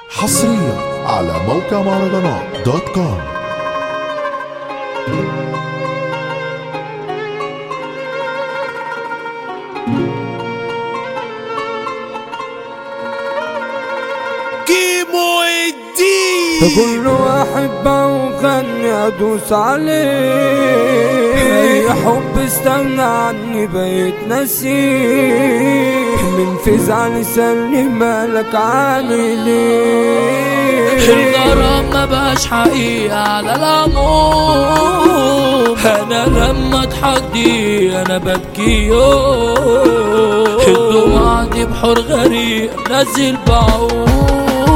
حصريا على موقع مهرجانات دوت كوم كيمو الدين كل واحد بغني ادوس عليه اي حب استنى عني بقيت نسيه من في زعل سألني مالك عامل ايه الغرام ما بقاش حقيقة على العموم انا لما اضحك دي انا ببكي يوم الدموع دي بحور غريق نزل بعوم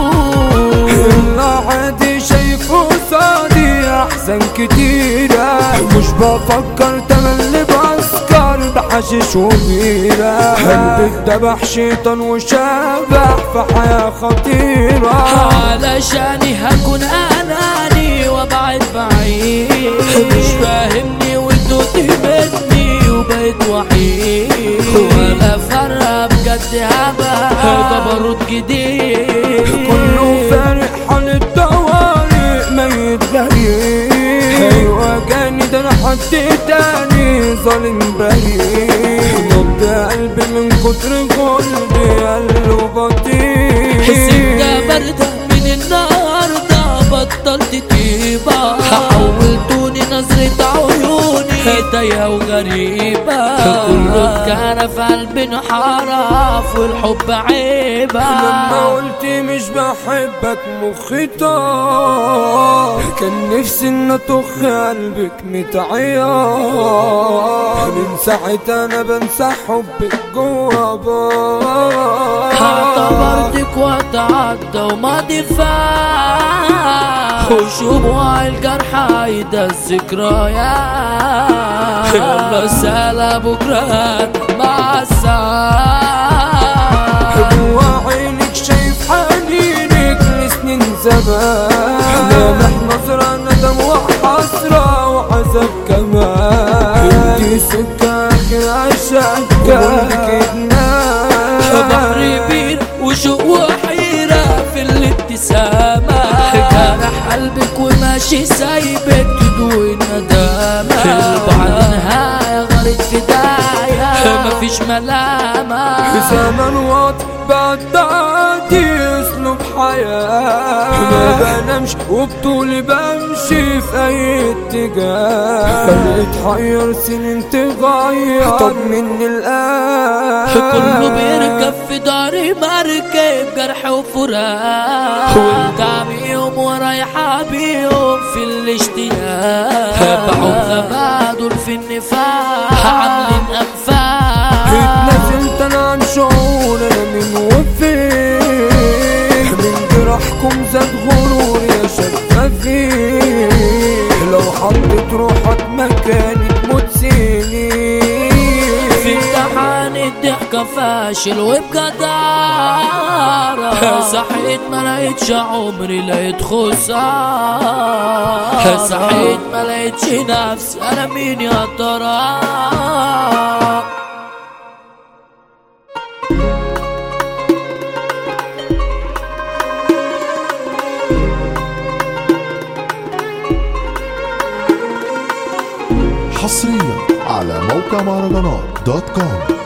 العادي شايفه قصادي احسن كتيرة مش بفكر تملي بسكر بحشيش وبيرة قلبي اتدبح شيطان وشبح في حياة خطيرة علشاني هكون اناني وابعد بعيد مش فاهمني وانتوا مني وبقيت وحيد ولا فرق بجد هبقى جبروت جديد كله فارق حال الطوارئ ميت غريب ايوه جاني ده انا حد تاني ظالم بريء نبض قلبي من كتر قلبي قلبه بطيء السكة باردة من النهاردة بطلت طيبة حولتوني نظرة عيوني هدايا وغريبة كله كان في قلبي انحرف والحب عيبة لما قلت مش بحبك مخي طار كان نفسي ان اطخ قلبك متعيار من ساعتها انا بنسى حبك جوا بار اعتبرتك وقت عدى وماضي فات وشموع الجرح عايدة الذكريات يلا سهلة بكرة مع الساعة جوا عينك شايف حنينك لسنين زمان لامح نظرة ندم وحسرة وعذاب كمان انتي سكاك عشاك بحر بير وشوق وحيرة في الابتسامة جرح قلبك وماشي سايبك تدوي الندامة البعد نهاية غريب بداية مفيش ملامة في زمن واضح بعد بعدي اسلوب حياة ما بنامش وبطولي بمشي في اي اتجاه خليت حير سنين تغير طب مني الآن كله بيركب في داري مركب جرح وفراق وارجع بيهم ورايحة بيهم في الاشتياق باعوا غبا دول في النفاق عاملين انفاق اتنزلت انا عن شعور انا من وفين من جراحكم زاد غرور يا شفافين لو حطيت روحك مكاني تموت سنين في امتحان الضحكة فاشل وبجدارة صحيت ما لقيتش عمري لقيت خسارة صحيت ما لقيتش نفسي انا مين يا ترى حصريا على موقع مهرجانات دوت كوم